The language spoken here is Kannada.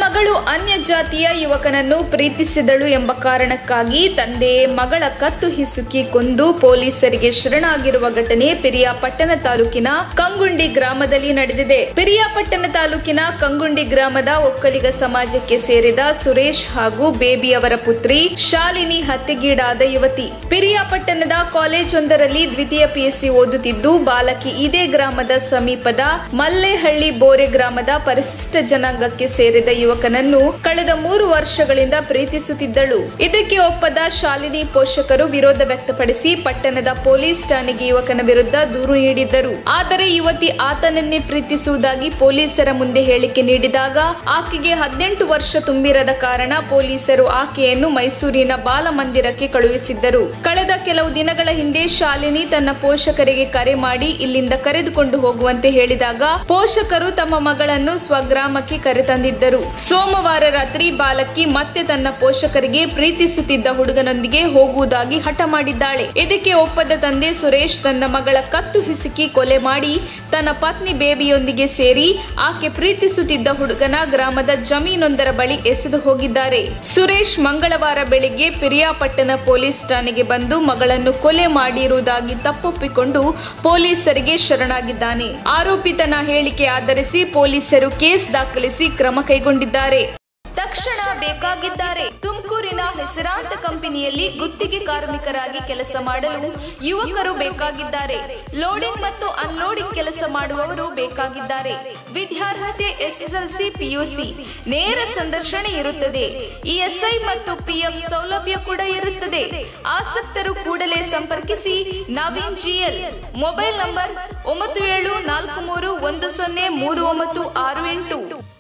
ಮಗಳು ಅನ್ಯ ಜಾತಿಯ ಯುವಕನನ್ನು ಪ್ರೀತಿಸಿದಳು ಎಂಬ ಕಾರಣಕ್ಕಾಗಿ ತಂದೆ ಮಗಳ ಕತ್ತು ಹಿಸುಕಿ ಕೊಂದು ಪೊಲೀಸರಿಗೆ ಶರಣಾಗಿರುವ ಘಟನೆ ಪಿರಿಯಾಪಟ್ಟಣ ತಾಲೂಕಿನ ಕಂಗುಂಡಿ ಗ್ರಾಮದಲ್ಲಿ ನಡೆದಿದೆ ಪಿರಿಯಾಪಟ್ಟಣ ತಾಲೂಕಿನ ಕಂಗುಂಡಿ ಗ್ರಾಮದ ಒಕ್ಕಲಿಗ ಸಮಾಜಕ್ಕೆ ಸೇರಿದ ಸುರೇಶ್ ಹಾಗೂ ಬೇಬಿ ಅವರ ಪುತ್ರಿ ಶಾಲಿನಿ ಹತ್ಯೆಗೀಡಾದ ಯುವತಿ ಪಿರಿಯಾಪಟ್ಟಣದ ಕಾಲೇಜೊಂದರಲ್ಲಿ ದ್ವಿತೀಯ ಪಿಎಸ್ಸಿ ಓದುತ್ತಿದ್ದು ಬಾಲಕಿ ಇದೇ ಗ್ರಾಮದ ಸಮೀಪದ ಮಲ್ಲೇಹಳ್ಳಿ ಬೋರೆ ಗ್ರಾಮದ ಪರಿಶಿಷ್ಟ ಜನಾಂಗಕ್ಕೆ ಸೇರಿದ ಯುವಕನನ್ನು ಕಳೆದ ಮೂರು ವರ್ಷಗಳಿಂದ ಪ್ರೀತಿಸುತ್ತಿದ್ದಳು ಇದಕ್ಕೆ ಒಪ್ಪದ ಶಾಲಿನಿ ಪೋಷಕರು ವಿರೋಧ ವ್ಯಕ್ತಪಡಿಸಿ ಪಟ್ಟಣದ ಪೊಲೀಸ್ ಠಾಣೆಗೆ ಯುವಕನ ವಿರುದ್ಧ ದೂರು ನೀಡಿದ್ದರು ಆದರೆ ಯುವತಿ ಆತನನ್ನೇ ಪ್ರೀತಿಸುವುದಾಗಿ ಪೊಲೀಸರ ಮುಂದೆ ಹೇಳಿಕೆ ನೀಡಿದಾಗ ಆಕೆಗೆ ಹದಿನೆಂಟು ವರ್ಷ ತುಂಬಿರದ ಕಾರಣ ಪೊಲೀಸರು ಆಕೆಯನ್ನು ಮೈಸೂರಿನ ಬಾಲಮಂದಿರಕ್ಕೆ ಕಳುಹಿಸಿದ್ದರು ಕಳೆದ ಕೆಲವು ದಿನಗಳ ಹಿಂದೆ ಶಾಲಿನಿ ತನ್ನ ಪೋಷಕರಿಗೆ ಕರೆ ಮಾಡಿ ಇಲ್ಲಿಂದ ಕರೆದುಕೊಂಡು ಹೋಗುವಂತೆ ಹೇಳಿದಾಗ ಪೋಷಕರು ತಮ್ಮ ಮಗಳನ್ನು ಸ್ವಗ್ರಾಮಕ್ಕೆ ಕರೆತಂದಿದ್ದರು ಸೋಮವಾರ ರಾತ್ರಿ ಬಾಲಕಿ ಮತ್ತೆ ತನ್ನ ಪೋಷಕರಿಗೆ ಪ್ರೀತಿಸುತ್ತಿದ್ದ ಹುಡುಗನೊಂದಿಗೆ ಹೋಗುವುದಾಗಿ ಹಠ ಮಾಡಿದ್ದಾಳೆ ಇದಕ್ಕೆ ಒಪ್ಪದ ತಂದೆ ಸುರೇಶ್ ತನ್ನ ಮಗಳ ಕತ್ತು ಹಿಸುಕಿ ಕೊಲೆ ಮಾಡಿ ತನ್ನ ಪತ್ನಿ ಬೇಬಿಯೊಂದಿಗೆ ಸೇರಿ ಆಕೆ ಪ್ರೀತಿಸುತ್ತಿದ್ದ ಹುಡುಗನ ಗ್ರಾಮದ ಜಮೀನೊಂದರ ಬಳಿ ಎಸೆದು ಹೋಗಿದ್ದಾರೆ ಸುರೇಶ್ ಮಂಗಳವಾರ ಬೆಳಿಗ್ಗೆ ಪಿರಿಯಾಪಟ್ಟಣ ಪೊಲೀಸ್ ಠಾಣೆಗೆ ಬಂದು ಮಗಳನ್ನು ಕೊಲೆ ಮಾಡಿರುವುದಾಗಿ ತಪ್ಪೊಪ್ಪಿಕೊಂಡು ಪೊಲೀಸರಿಗೆ ಶರಣಾಗಿದ್ದಾನೆ ಆರೋಪಿತನ ಹೇಳಿಕೆ ಆಧರಿಸಿ ಪೊಲೀಸರು ಕೇಸ್ ದಾಖಲಿಸಿ ಕ್ರಮ ಕೈಗೊಂಡಿದ್ದಾರೆ ತಕ್ಷಣ ಬೇಕಾಗಿದ್ದಾರೆ ತುಮಕೂರಿನ ಹೆಸರಾಂತ ಕಂಪನಿಯಲ್ಲಿ ಗುತ್ತಿಗೆ ಕಾರ್ಮಿಕರಾಗಿ ಕೆಲಸ ಮಾಡಲು ಯುವಕರು ಬೇಕಾಗಿದ್ದಾರೆ ಲೋಡಿಂಗ್ ಮತ್ತು ಅನ್ಲೋಡಿಂಗ್ ಕೆಲಸ ಮಾಡುವವರು ಬೇಕಾಗಿದ್ದಾರೆ ವಿದ್ಯಾರ್ಹತೆ ಎಸ್ಎಸ್ಎಲ್ಸಿ ಪಿಯುಸಿ ನೇರ ಸಂದರ್ಶನ ಇರುತ್ತದೆ ಇಎಸ್ಐ ಮತ್ತು ಪಿಎಫ್ ಸೌಲಭ್ಯ ಕೂಡ ಇರುತ್ತದೆ ಆಸಕ್ತರು ಕೂಡಲೇ ಸಂಪರ್ಕಿಸಿ ನವೀನ್ ಜಿಎಲ್ ಮೊಬೈಲ್ ನಂಬರ್ ಒಂಬತ್ತು ಏಳು ನಾಲ್ಕು ಮೂರು ಒಂದು ಸೊನ್ನೆ ಮೂರು ಒಂಬತ್ತು ಆರು ಎಂಟು